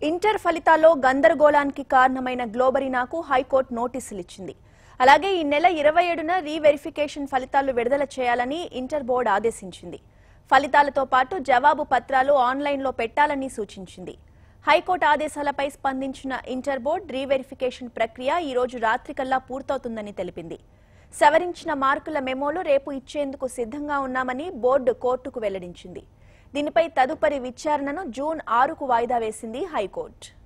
inter ఫలితాల్లో గందరగోళానికి కారణమైన గ్లోబరీనాకు హైకోర్టు నోటీసులు ఇచ్చింది అలాగే ఈ నెల ఇరవై ఏడున రీవెరిఫికేషన్ ఫలితాలు విడుదల చేయాలని ఇంటర్ బోర్డు ఆదేశించింది ఫలితాలతో పాటు జవాబు పత్రాలు ఆన్లైన్లో పెట్టాలని సూచించింది హైకోర్టు ఆదేశాలపై స్పందించిన ఇంటర్ బోర్డు రీవెరిఫికేషన్ ప్రక్రియ ఈ రోజు రాత్రికల్లా పూర్తవుతుందని తెలిపింది సవరించిన మార్కుల మెమోలు రేపు ఇచ్చేందుకు సిద్ధంగా ఉన్నామని బోర్డు కోర్టుకు వెల్లడించింది దీనిపై తదుపరి విచారణను జూన్ ఆరుకు వాయిదా వేసింది హైకోర్టు